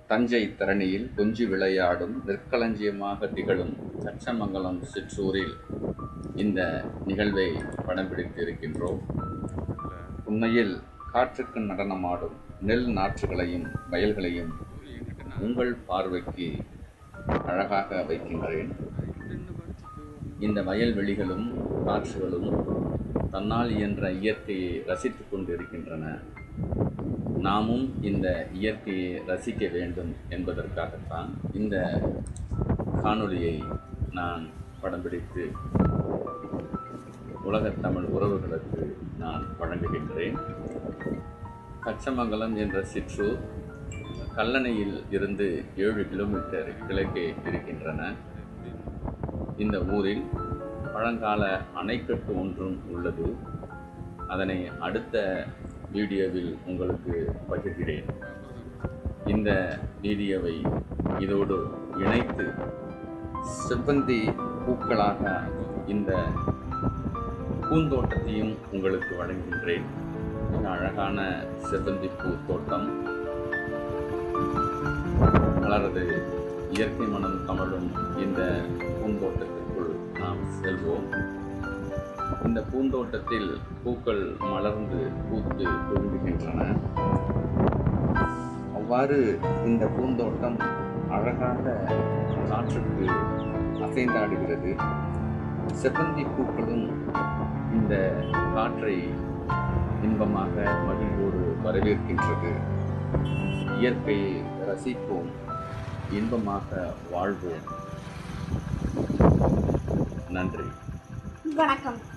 தஞ்சை தரணியில் கொஞ்சி விளையாடும் நெற்களஞ்சியமாக திகழும் கச்சமங்கலம் சிற்றூரில் இந்த நிகழ்வை படம் பிடித்து இருக்கின்றோம் உண்மையில் காற்றுக்கு நடனமாடும் நெல் நாற்றுகளையும் வயல்களையும் உங்கள் பார்வைக்கு அழகாக வைக்கின்றேன் இந்த வயல்வெளிகளும் காற்றுகளும் தன்னால் இயன்ற இயற்கையை ரசித்துக் கொண்டிருக்கின்றன நாமும் இந்த இயற்கையை ரசிக்க வேண்டும் என்பதற்காகத்தான் இந்த காணொளியை நான் படம் பிடித்து உலகத் தமிழ் உறவுகளுக்கு நான் வழங்குகின்றேன் கச்சமங்கலம் என்ற சிற்றூர் கல்லணையில் இருந்து ஏழு கிலோமீட்டர் கிழக்கே இருக்கின்றன இந்த ஊரில் பழங்கால அணைக்கட்டு ஒன்றும் உள்ளது அதனை அடுத்த வீடியோவில் உங்களுக்கு பகிர்கிறேன் இந்த வீடியோவை இதோடு இணைத்து செவ்வந்தி பூக்களாக இந்த பூந்தோட்டத்தையும் உங்களுக்கு வழங்குகின்றேன் மிக அழகான செவ்வந்தி பூ தோட்டம் மலரது இயற்கை மனம் கமழும் இந்த பூந்தோட்டத்திற்குள் நாம் செல்வோம் இந்த பூந்தோட்டத்தில் பூக்கள் மலர்ந்து பூத்து குலுங்குகின்றன அவ்வாறு இந்த பூந்தோட்டம் அழகாக காற்றுக்கு அசைந்தாடுகிறது செவ்வந்தி பூக்களும் இந்த காற்றை இன்பமாக மகிழ்வோடு வரவேற்கின்றது இயற்கையை ரசிப்போம் இன்பமாக வாழ்வோம் நன்றி வணக்கம்